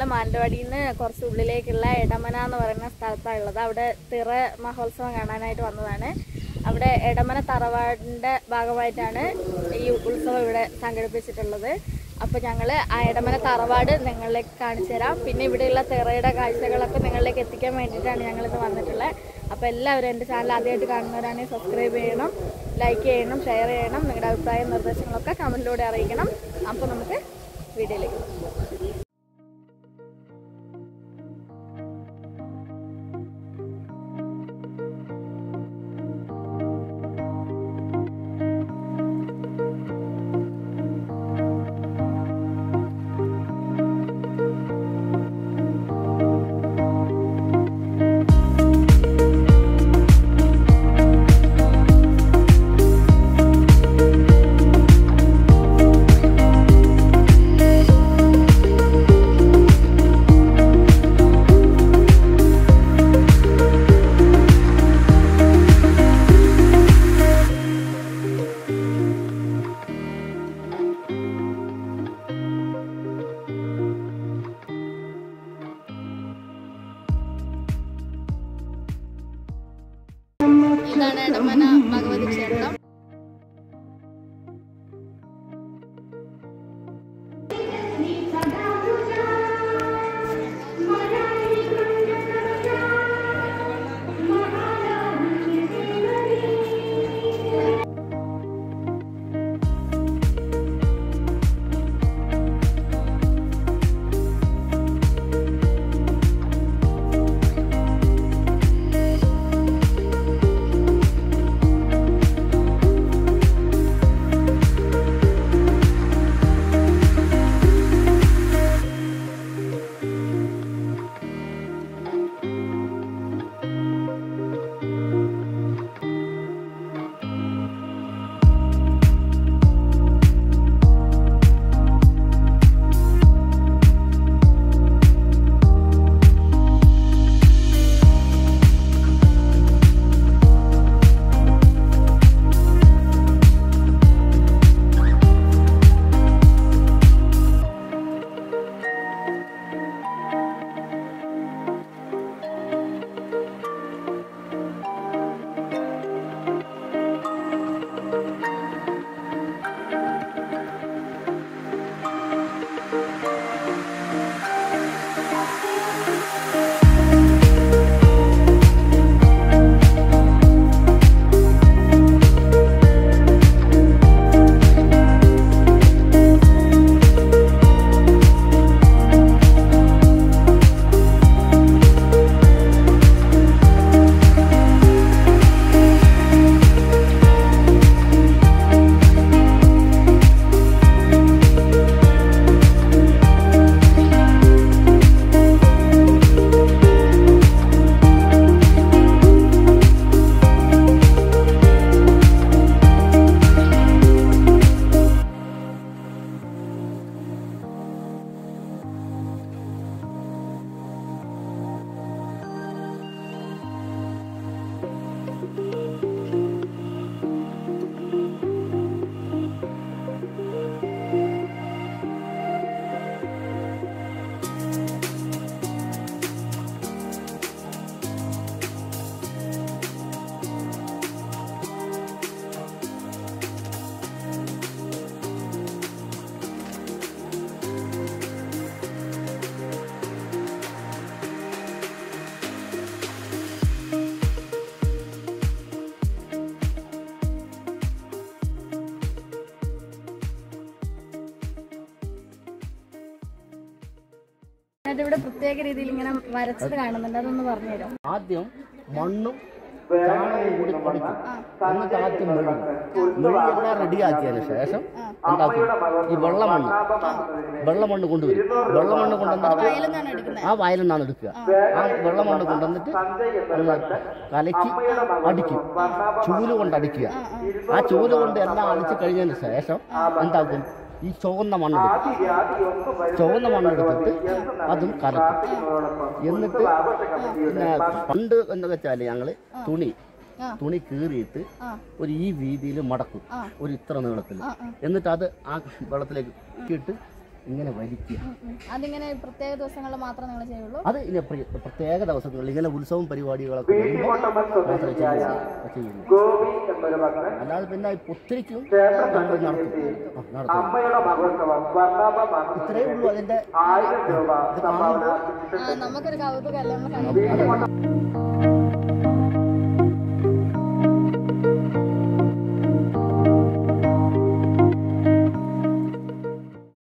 മാനന്തവാടിയിൽ നിന്ന് കുറച്ച് ഉള്ളിലേക്കുള്ള എടമന എന്ന് പറയുന്ന സ്ഥലത്താണ് ഉള്ളത് അവിടെ തിറ മഹോത്സവം കാണാനായിട്ട് വന്നതാണ് അവിടെ എടമന തറവാടിൻ്റെ ഭാഗമായിട്ടാണ് ഈ ഉത്സവം ഇവിടെ സംഘടിപ്പിച്ചിട്ടുള്ളത് അപ്പോൾ ഞങ്ങൾ ആ എടമന തറവാട് നിങ്ങളിലേക്ക് കാണിച്ചു തരാം പിന്നെ ഇവിടെയുള്ള തിറയുടെ കാഴ്ചകളൊക്കെ നിങ്ങളിലേക്ക് എത്തിക്കാൻ വേണ്ടിയിട്ടാണ് ഞങ്ങളിത് വന്നിട്ടുള്ളത് അപ്പോൾ എല്ലാവരും എൻ്റെ ചാനൽ ആദ്യമായിട്ട് കാണുന്നവരാണെങ്കിൽ സബ്സ്ക്രൈബ് ചെയ്യണം ലൈക്ക് ചെയ്യണം ഷെയർ ചെയ്യണം നിങ്ങളുടെ അഭിപ്രായം നിർദ്ദേശങ്ങളൊക്കെ കമൻറ്റിലൂടെ അറിയിക്കണം അപ്പോൾ നമുക്ക് വീഡിയോയിലേക്ക് പോകാം. ഇതാണ് എടമന ഭഗവതി ക്ഷേത്രം ഇവിടെ പ്രത്യേക രീതിയിൽ ഇങ്ങനെ വരച്ചത് കാണുന്നുണ്ട് അതൊന്ന് പറഞ്ഞുതരാം ആദ്യം മണ്ണും ചാണകവും കൂടി പഠിക്കും എന്നിട്ട് ആദ്യം മെഴുകും മെഴുകിയെല്ലാം റെഡിയാക്കിയതിന് ശേഷം എന്താക്കും ഈ വെള്ളമണ്ണ് വെള്ളമണ്ണ് കൊണ്ടുവരും വെള്ളമണ്ണ് കൊണ്ടുവന്നിട്ട് വയലെന്നാണ് എടുക്കുന്നത് ആ വയലിൽ നിന്നാണ് എടുക്കുക ആ വെള്ളമണ്ണ് കൊണ്ടുവന്നിട്ട് ഒന്ന് കലക്കി അടിക്കും ചൂല് കൊണ്ട് അടിക്കുക ആ ചൂല് കൊണ്ട് എല്ലാം അടിച്ചു കഴിഞ്ഞതിന് ശേഷം എന്താക്കും ഈ ചുവന്ന മണ്ണെടുക്കും ചുവന്ന മണ്ണെടുത്തിട്ട് അതും കലക്കും എന്നിട്ട് പിന്നെ പണ്ട് എന്ന് വെച്ചാൽ ഞങ്ങൾ തുണി ആ. തുണി കീറിയിട്ട് ആ. ഒരു ഈ വീതിയിൽ മടക്കും ആ. ഒരു ഇത്ര നീളത്തിൽ ആ, ആ. എന്നിട്ട് അത് ആ വെള്ളത്തിലേക്ക് ഇട്ട് ഇങ്ങനെ വലിക്കുക ഉം, ഉം. അതിങ്ങനെ പ്രത്യേക ദിവസങ്ങളിൽ മാത്രം നിങ്ങൾ ചെയ്യുള്ളൂ അത് ഇനി പ്ര- പ്രത്യേക ദിവസങ്ങളിൽ ഇങ്ങനെ ഉത്സവം പരിപാടികളൊക്കെ വരുമ്പോൾ മാത്രമേ ചെയ്യുള്ളൂ ചെയ്യുള്ളൂ അല്ലാതെ പിന്നെ ഈ പുത്തിരിക്കും നമ്മൾ നടത്തും ആ, നടത്തും അമ്മയുടെ മഹോത്സവം വർണ്ണാഭമാണ് ഇത്രയേ ഉള്ളൂ അതിന്റെ ആയിരം രൂപ ഇത് കാണുമ്പോൾ ആ, നമുക്കൊരു കൗതുകമല്ലേ നമ്മൾ കണ്ടു